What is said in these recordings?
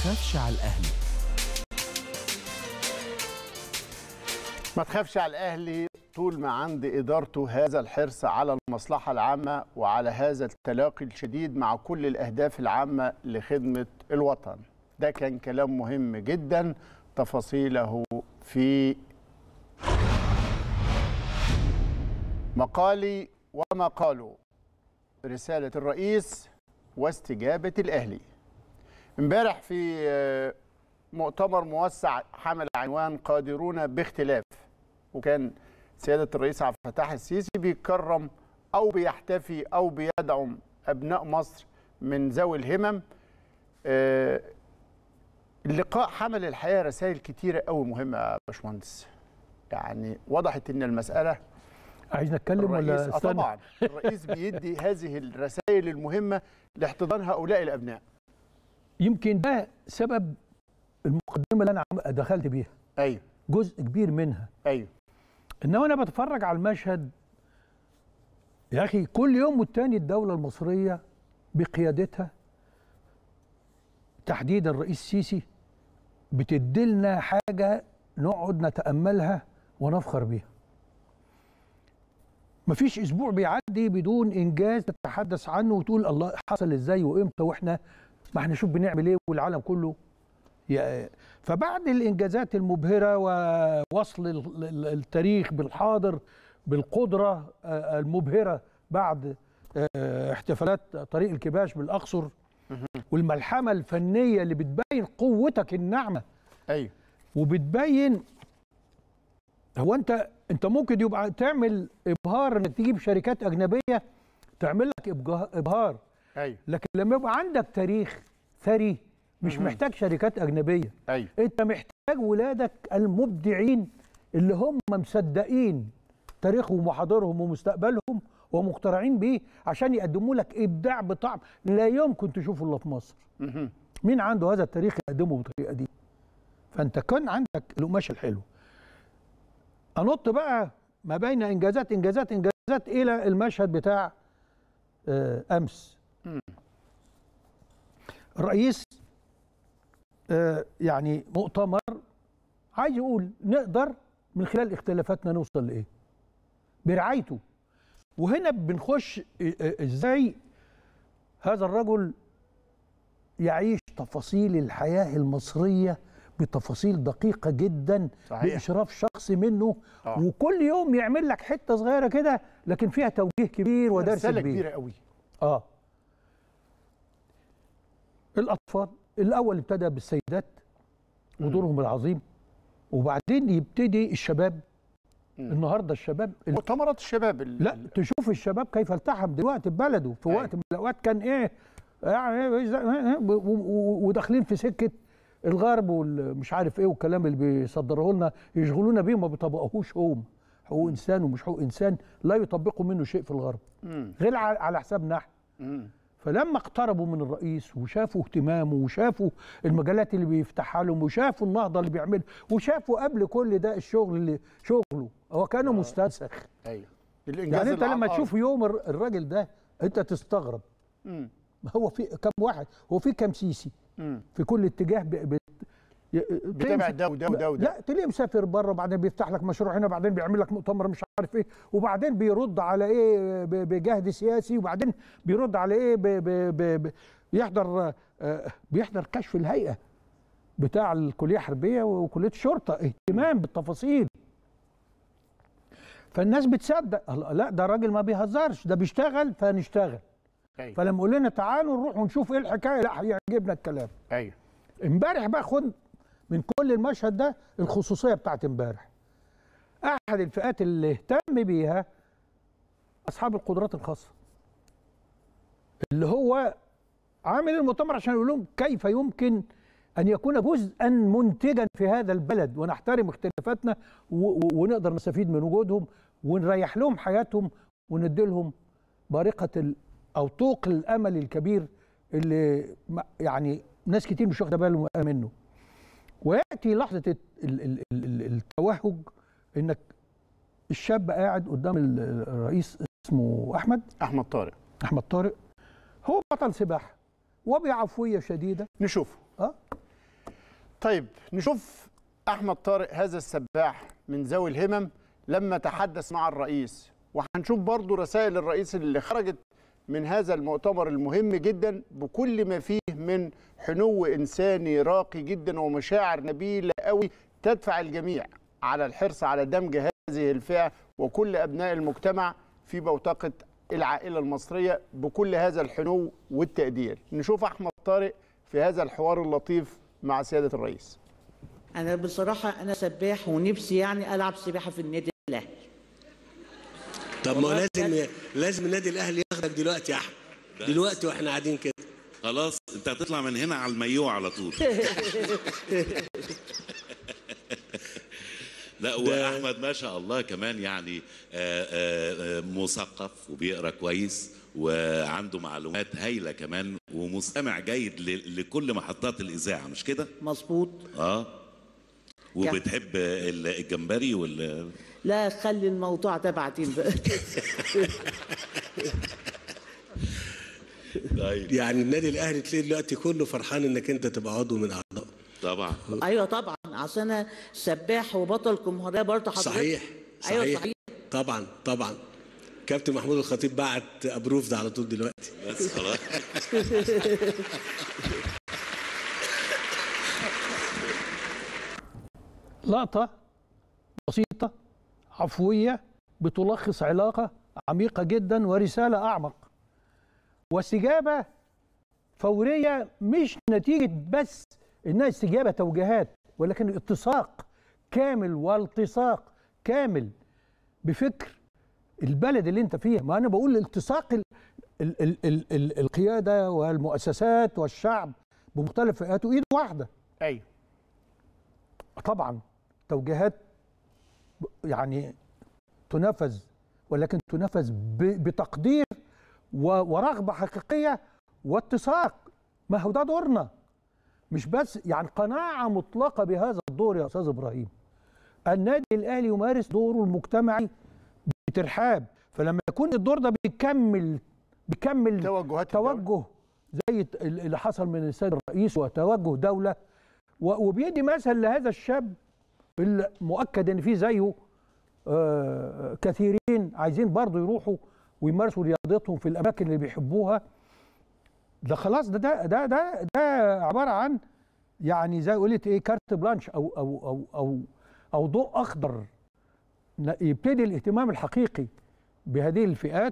تخافش على الأهلي ما تخافش على الاهلي طول ما عند ادارته هذا الحرص على المصلحه العامه وعلى هذا التلاقي الشديد مع كل الاهداف العامه لخدمه الوطن ده كان كلام مهم جدا تفاصيله في مقالي ومقاله رساله الرئيس واستجابه الاهلي امبارح في آه، مؤتمر موسع حمل عنوان قادرون باختلاف وكان سيادة الرئيس عبد الفتاح السيسي بيكرم أو بيحتفي أو بيدعم أبناء مصر من ذوي الهمم آه، اللقاء حمل الحقيقة رسائل كتيرة قوي مهمة يا باشمهندس يعني وضحت إن المسألة عايز نتكلم ولا الرئيس آه استنى طبعا الرئيس بيدي هذه الرسائل المهمة لاحتضان هؤلاء الأبناء يمكن ده سبب المقدمه اللي انا عم- دخلت بيها أيوه جزء كبير منها أيوه ان وانا بتفرج على المشهد يا اخي كل يوم والتاني الدوله المصريه بقيادتها تحديدا الرئيس السيسي بتديلنا حاجه نقعد نتاملها ونفخر بيها مفيش اسبوع بيعدي بدون انجاز تتحدث عنه وتقول الله حصل ازاي وامتى واحنا ما احنا شوف بنعمل ايه والعالم كله يا- فبعد الانجازات المبهره ووصل ال- ال- التاريخ بالحاضر بالقدره آه، المبهره بعد آه، احتفالات طريق الكباش بالاقصر والملحمه الفنيه اللي بتبين قوتك الناعمه أيوه وبتبين هو انت انت ممكن يبقى تعمل ابهار انك تجيب شركات اجنبيه تعمل لك إبجا- ابهار أيوه لكن لما يبقى عندك تاريخ ثري مش محتاج شركات اجنبيه أيوه انت محتاج ولادك المبدعين اللي هم مصدقين تاريخهم وحاضرهم ومستقبلهم ومقتنعين بيه عشان يقدموا لك ابداع بطعم لا يمكن تشوفه الا في مصر مهم. مين عنده هذا التاريخ يقدمه بالطريقه دي فانت كان عندك القماش الحلو انط بقى ما بين انجازات انجازات انجازات الى المشهد بتاع آه، امس مم. الرئيس آه، يعني مؤتمر عايز يقول نقدر من خلال اختلافاتنا نوصل لايه برعايته وهنا بنخش آه، آه، ازاي هذا الرجل يعيش تفاصيل الحياة المصرية بتفاصيل دقيقة جدا صحيح. بإشراف شخصي منه آه. وكل يوم يعمل لك حتة صغيرة كده لكن فيها توجيه كبير ودرس رسالة كبير كبيرة قوي اه الأطفال الأول ابتدى بالسيدات ودورهم العظيم وبعدين يبتدي الشباب مم. النهارده الشباب مؤتمرات الشباب ال- لا ال- تشوف الشباب كيف التحم دلوقتي ببلده في أيوة. وقت من الاوقات كان ايه يعني و- و- وداخلين في سكه الغرب والمش عارف ايه والكلام اللي بيصدره لنا يشغلونا بيه ما بيطبقوهوش هم حقوق انسان ومش حقوق انسان لا يطبقوا منه شيء في الغرب مم. غير على على حسابنا احنا مم. فلما اقتربوا من الرئيس وشافوا اهتمامه وشافوا المجالات اللي بيفتحها لهم وشافوا النهضه اللي بيعملها وشافوا قبل كل ده الشغل اللي شغله هو كانوا مستنسخ ايوه الانجاز يعني انت اللي لما على تشوف يوم الر- الراجل ده انت تستغرب الأرض. مم. هو في كم واحد هو في كم سيسي مم. في كل اتجاه ب... ب... ي- بيتابع تلاقيه- ده وده وده وده لا تلاقيه مسافر بره وبعدين بيفتح لك مشروع هنا بعدين بيعمل لك مؤتمر مش عارف ايه وبعدين بيرد على ايه ب- بجهد سياسي وبعدين بيرد على ايه ب... ب... ب... ب... يحضر آه، بيحضر كشف الهيئه بتاع الكليه الحربيه وكليه الشرطه اهتمام بالتفاصيل فالناس بتصدق الله، لا ده راجل ما بيهزرش ده بيشتغل فنشتغل ايوه فلما يقول لنا تعالوا نروح ونشوف ايه الحكايه لا هيعجبنا الكلام ايوه امبارح بقى خد من كل المشهد ده الخصوصيه بتاعت امبارح احد الفئات اللي اهتم بيها اصحاب القدرات الخاصه اللي هو عامل المؤتمر عشان يقول لهم كيف يمكن ان يكون جزءا منتجا في هذا البلد ونحترم اختلافاتنا و- و- ونقدر نستفيد من وجودهم ونريح لهم حياتهم وندي لهم بارقه ال- او طوق الامل الكبير اللي ما- يعني ناس كتير مش واخده بالهم منه وياتي لحظه الت- ال- ال- ال- ال- التوهج انك الشاب قاعد قدام ال- الرئيس اسمه احمد احمد طارق احمد طارق هو بطل سباحه وبعفويه شديده نشوفه اه طيب نشوف احمد طارق هذا السباح من ذوي الهمم لما تحدث مع الرئيس وهنشوف برضو رسائل الرئيس اللي خرجت من هذا المؤتمر المهم جدا بكل ما فيه من حنو انساني راقي جدا ومشاعر نبيله قوي تدفع الجميع على الحرص على دمج هذه الفئه وكل ابناء المجتمع في بوتقه العائله المصريه بكل هذا الحنو والتقدير نشوف احمد طارق في هذا الحوار اللطيف مع سياده الرئيس انا بصراحه انا سباح ونفسي يعني العب سباحه في النادي الاهلي طب ما هو لازم لازم النادي الاهلي ياخدك دلوقتي يا احمد دلوقتي واحنا قاعدين كده خلاص انت هتطلع من هنا على المايوه على طول لا واحمد ما شاء الله كمان يعني آه، آه، آه، مثقف وبيقرا كويس وعنده معلومات هايله كمان ومستمع جيد ل- لكل محطات الاذاعه مش كده؟ مظبوط اه وبتحب ال- الجمبري وال لا خلي الموضوع ده بعدين بقى طيب يعني النادي الاهلي تلاقي دلوقتي كله فرحان انك انت تبقى عضو من اعضاء طبعا ايوه طبعا عشان انا سباح وبطل جمهوريه برضه حضرتك صحيح ايوه صحيح صحيح طبعا طبعا كابتن محمود الخطيب بعت ابروف ده على طول دلوقتي بس خلاص لقطة بسيطة عفوية بتلخص علاقة عميقة جدا ورسالة أعمق واستجابة فورية مش نتيجة بس إنها استجابة توجيهات ولكن اتساق كامل والتصاق كامل بفكر البلد اللي انت فيها ما انا بقول التصاق ال ال ال ال ال القياده والمؤسسات والشعب بمختلف فئاته ايد واحده ايوه طبعا توجيهات ب- يعني تنفذ ولكن تنفذ ب- بتقدير و- ورغبه حقيقيه واتساق ما هو ده دورنا مش بس يعني قناعه مطلقه بهذا الدور يا استاذ ابراهيم النادي الاهلي يمارس دوره المجتمعي بترحاب فلما يكون الدور ده بيكمل بيكمل توجهات الدولة. توجه زي الت- اللي حصل من السيد الرئيس وتوجه دوله و- وبيدي مثل لهذا الشاب اللي مؤكد ان في زيه آه، كثيرين عايزين برضه يروحوا ويمارسوا رياضتهم في الاماكن اللي بيحبوها ده خلاص ده ده ده ده, ده عباره عن يعني زي قلت ايه كارت بلانش او او او او او ضوء اخضر ن- يبتدي الاهتمام الحقيقي بهذه الفئات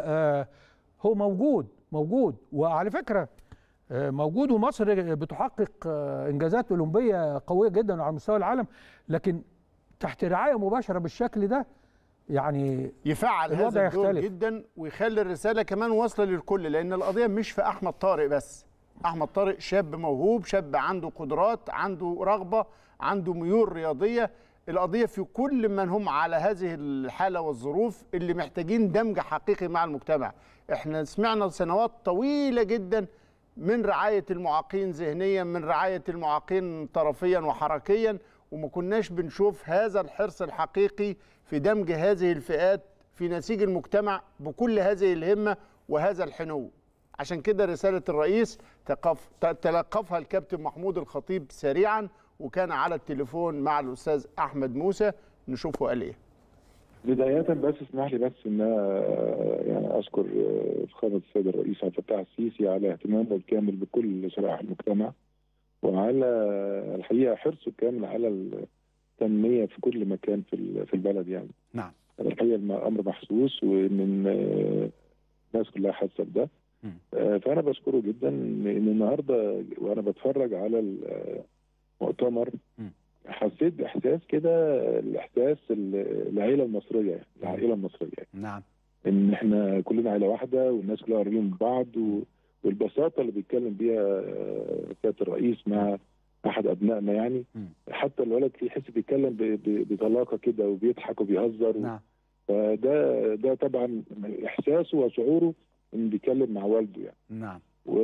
وهو موجود موجود وعلى فكره آه، موجود ومصر بتحقق آه، انجازات اولمبيه قويه جدا على مستوى العالم لكن تحت رعايه مباشره بالشكل ده يعني يفعل الوضع هذا الدور يختلف. جدا ويخلي الرساله كمان واصله للكل لان القضيه مش في احمد طارق بس احمد طارق شاب موهوب شاب عنده قدرات عنده رغبه عنده ميول رياضيه القضيه في كل من هم على هذه الحاله والظروف اللي محتاجين دمج حقيقي مع المجتمع احنا سمعنا سنوات طويله جدا من رعايه المعاقين ذهنيا من رعايه المعاقين طرفيا وحركيا وما كناش بنشوف هذا الحرص الحقيقي في دمج هذه الفئات في نسيج المجتمع بكل هذه الهمة وهذا الحنو عشان كده رسالة الرئيس تقف ت- تلقفها الكابتن محمود الخطيب سريعا وكان على التليفون مع الأستاذ أحمد موسى نشوفه قال إيه بداية بس اسمح لي بس ان أنا، يعني اشكر فخامة السيد الرئيس عبد الفتاح السيسي على اهتمامه الكامل بكل شرائح المجتمع وعلى الحقيقة حرصه الكامل على التنمية في كل مكان في ال- في البلد يعني. نعم الحقيقة الأمر محسوس وإن الناس كلها حاسة بده. مم. آه، فأنا بشكره جدا إن النهاردة وأنا بتفرج على المؤتمر مم. حسيت باحساس كده الاحساس ال- العيله المصريه يعني العائله المصريه يعني. نعم ان احنا كلنا عيله واحده والناس كلها قريبين من بعض و... والبساطه اللي بيتكلم بيها آه، سياده الرئيس مع احد ابنائنا يعني مم. حتى الولد تلاقيه يحس بيتكلم ب... ب... بطلاقه كده وبيضحك وبيهزر و... نعم فده ده طبعا احساسه وشعوره انه بيتكلم مع والده يعني نعم و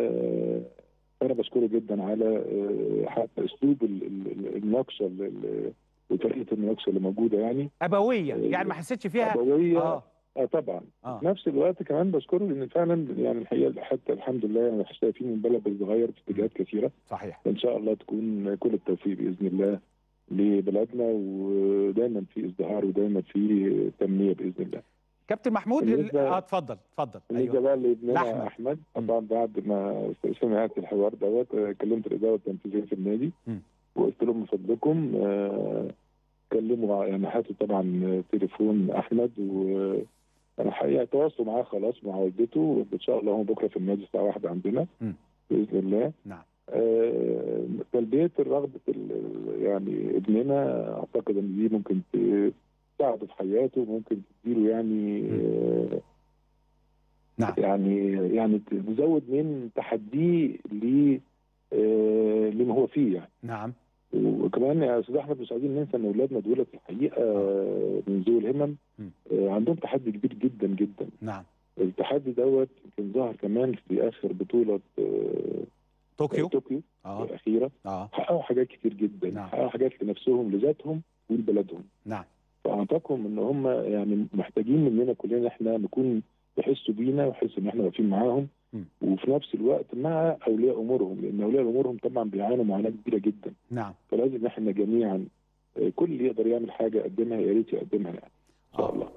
انا بشكره جدا على آه، حتى اسلوب ال- ال- المناقشه ال- ال- وطريقه المناقشه اللي موجوده يعني ابويه يعني ما حسيتش فيها ابويه اه اه طبعا آه. في نفس الوقت كمان بشكره لان فعلا يعني الحقيقه حتى الحمد لله يعني شايفين من بلد بتتغير في اتجاهات كثيره صحيح ان شاء الله تكون كل التوفيق باذن الله لبلدنا ودايما في ازدهار ودايما في تنميه باذن الله. كابتن محمود بالنسبة- اه اتفضل اتفضل بالنسبه ايوه بقى لابننا لأحمد. احمد, أحمد طبعا بعد ما سمعت الحوار دوت آه، كلمت الاداره التنفيذيه في النادي مم. وقلت لهم من فضلكم آه، كلموا يعني هاتوا طبعا تليفون احمد و انا حقيقه تواصلوا معاه خلاص مع والدته ان شاء الله هم بكره في النادي الساعه واحدة عندنا مم. باذن الله نعم آه، تلبيه رغبه ال- يعني ابننا اعتقد ان دي ممكن تساعده في حياته ممكن تديله يعني آه، نعم يعني يعني تزود من تحديه ل آه، لما هو فيه يعني نعم وكمان يا استاذ احمد مش عايزين ننسى ان اولادنا دول في الحقيقه آه، من ذوي الهمم م. آه، عندهم تحدي كبير جدا جدا نعم التحدي دوت يمكن ظهر كمان في اخر بطوله آه، طوكيو طوكيو اه الاخيره اه حققوا حاجات كتير جدا نعم. حققوا حاجات لنفسهم لذاتهم ولبلدهم نعم فاعتقد ان هم يعني محتاجين مننا كلنا احنا نكون يحسوا بينا ويحسوا ان احنا واقفين معاهم م. وفي نفس الوقت مع اولياء امورهم لان اولياء امورهم طبعا بيعانوا معاناه كبيره جدا نعم فلازم احنا جميعا آه، كل اللي يقدر يعمل حاجه يقدمها يا ريت يقدمها يعني ان شاء آه. الله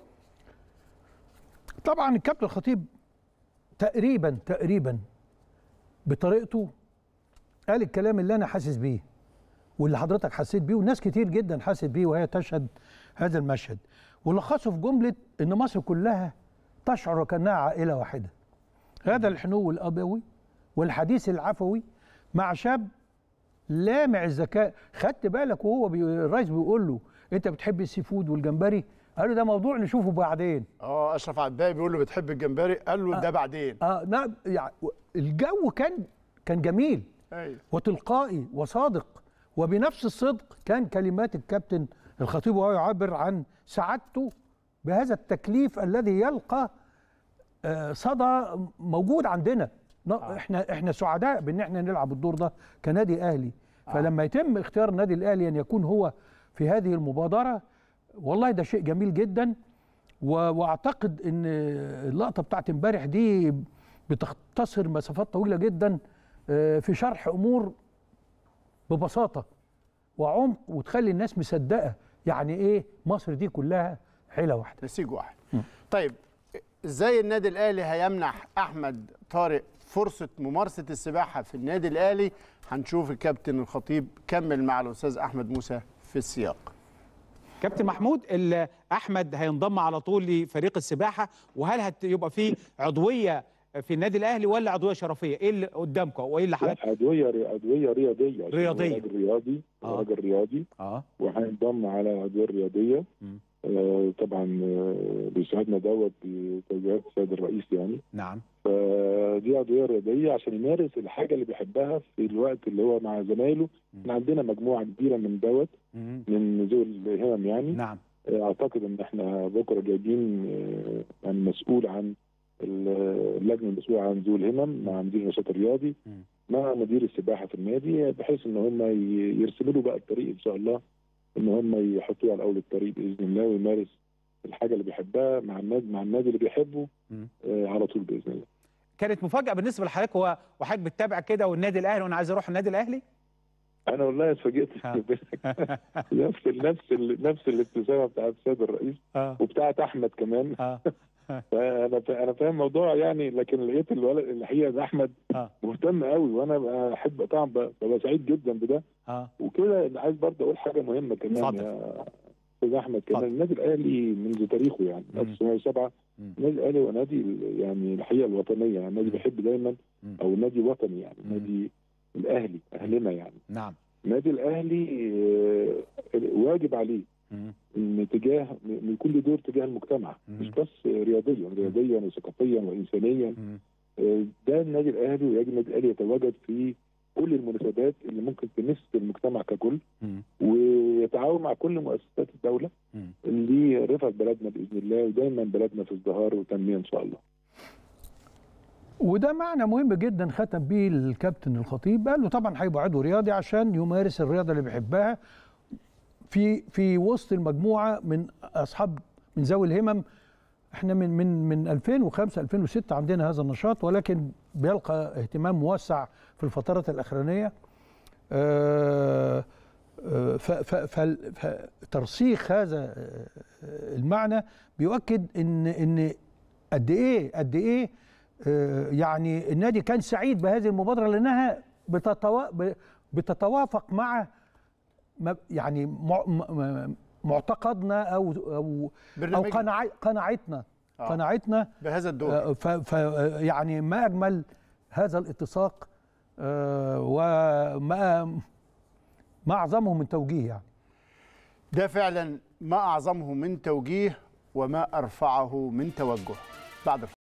طبعا الكابتن الخطيب تقريبا تقريبا بطريقته قال الكلام اللي انا حاسس بيه واللي حضرتك حسيت بيه وناس كتير جدا حست بيه وهي تشهد هذا المشهد ولخصه في جمله ان مصر كلها تشعر وكانها عائله واحده هذا الحنو الابوي والحديث العفوي مع شاب لامع الذكاء خدت بالك وهو بي... الرئيس بيقول له انت بتحب السي فود والجمبري قال له ده موضوع نشوفه بعدين اه اشرف عباي بيقول له بتحب الجمبري قال له ده بعدين اه نعم يعني الجو كان كان جميل ايوه وتلقائي وصادق وبنفس الصدق كان كلمات الكابتن الخطيب وهو يعبر عن سعادته بهذا التكليف الذي يلقى آه، صدى موجود عندنا ن- احنا احنا سعداء بان احنا نلعب الدور ده كنادي اهلي فلما يتم اختيار النادي الاهلي ان يكون هو في هذه المبادره والله ده شيء جميل جدا و- واعتقد ان اللقطه بتاعت امبارح دي بتختصر مسافات طويله جدا آه، في شرح امور ببساطه وعمق وتخلي الناس مصدقه يعني ايه مصر دي كلها عيله واحده نسيج واحد طيب ازاي النادي الاهلي هيمنح احمد طارق فرصه ممارسه السباحه في النادي الاهلي هنشوف الكابتن الخطيب كمل مع الاستاذ احمد موسى في السياق كابتن محمود ال- احمد هينضم على طول لفريق السباحه وهل هيبقى فيه عضويه في النادي الاهلي ولا عضويه شرفيه ايه اللي قدامكم وايه اللي حضرتك لا ادويه ادويه رياضيه عشان هو رياضية. راجل رياضي آه. راجل رياضي اه وهينضم على الادويه الرياضيه مم. آه طبعا آه بيساعدنا دوت بتوجيهات السيد الرئيس يعني نعم فدي ادويه رياضيه عشان يمارس الحاجه اللي بيحبها في الوقت اللي هو مع زمايله احنا عندنا مجموعه كبيره من دوت مم. من ذوي الهمم يعني نعم آه، اعتقد ان احنا بكره جايبين آه، يعني مسؤول عن ال- اللجنه المسؤوله عن ذوي الهمم مع مدير النشاط الرياضي مم. مع مدير السباحه في النادي بحيث ان هم ي- يرسموا له بقى الطريق ان شاء الله ان هم يحطوه على اول الطريق باذن الله ويمارس الحاجه اللي بيحبها مع النادي مع النادي اللي بيحبه مم. آه، على طول باذن الله كانت مفاجاه بالنسبه لحضرتك هو وحضرتك بتتابع كده والنادي الاهلي وانا عايز اروح النادي الاهلي انا والله اتفاجئت ها. نفس ال- نفس ال- نفس الابتسامه بتاعت السيد الرئيس اه وبتاعت احمد كمان اه فانا فا- انا فاهم الموضوع يعني لكن لقيت الولد الحقيقه ده احمد اه مهتم قوي وانا بحب طبعا ب- ببقى سعيد جدا بده اه وكده أنا عايز برضه اقول حاجه مهمه كمان اتفضل. يا استاذ احمد كمان اتفضل. النادي الاهلي منذ تاريخه يعني مم. 1907 مم. النادي الاهلي هو نادي ال- يعني الحقيقه الوطنيه يعني النادي بيحب دايما مم. او نادي وطني يعني مم. نادي الاهلي اهلنا يعني نعم النادي الاهلي آه، واجب عليه مم. ان تجاه ان يكون له دور تجاه المجتمع مم. مش بس رياضيا رياضيا وثقافيا وانسانيا مم. آه، ده النادي الاهلي ويجب النادي الاهلي يتواجد في كل المناسبات اللي ممكن تمس المجتمع ككل مم. ويتعاون مع كل مؤسسات الدوله مم. اللي رفعت بلدنا باذن الله ودايما بلدنا في ازدهار وتنميه ان شاء الله. وده معنى مهم جدا ختم بيه الكابتن الخطيب قال له طبعا هيبقى عضو رياضي عشان يمارس الرياضه اللي بيحبها في في وسط المجموعه من اصحاب من ذوي الهمم احنا من من من 2005 2006 عندنا هذا النشاط ولكن بيلقى اهتمام موسع في الفترات الاخرانيه آه، آه، ف- ف- فال- فترسيخ هذا آه، المعنى بيؤكد ان ان قد ايه قد ايه آه، يعني النادي كان سعيد بهذه المبادره لانها بتتوا- ب- بتتوافق مع ما- يعني مع- م- معتقدنا او او او برنامجنا. قناع قناعتنا آه. قناعتنا بهذا الدور آه، ف ف يعني ما اجمل هذا الاتساق آه، وما ما اعظمه من توجيه يعني ده فعلا ما اعظمه من توجيه وما ارفعه من توجه بعد الفاصل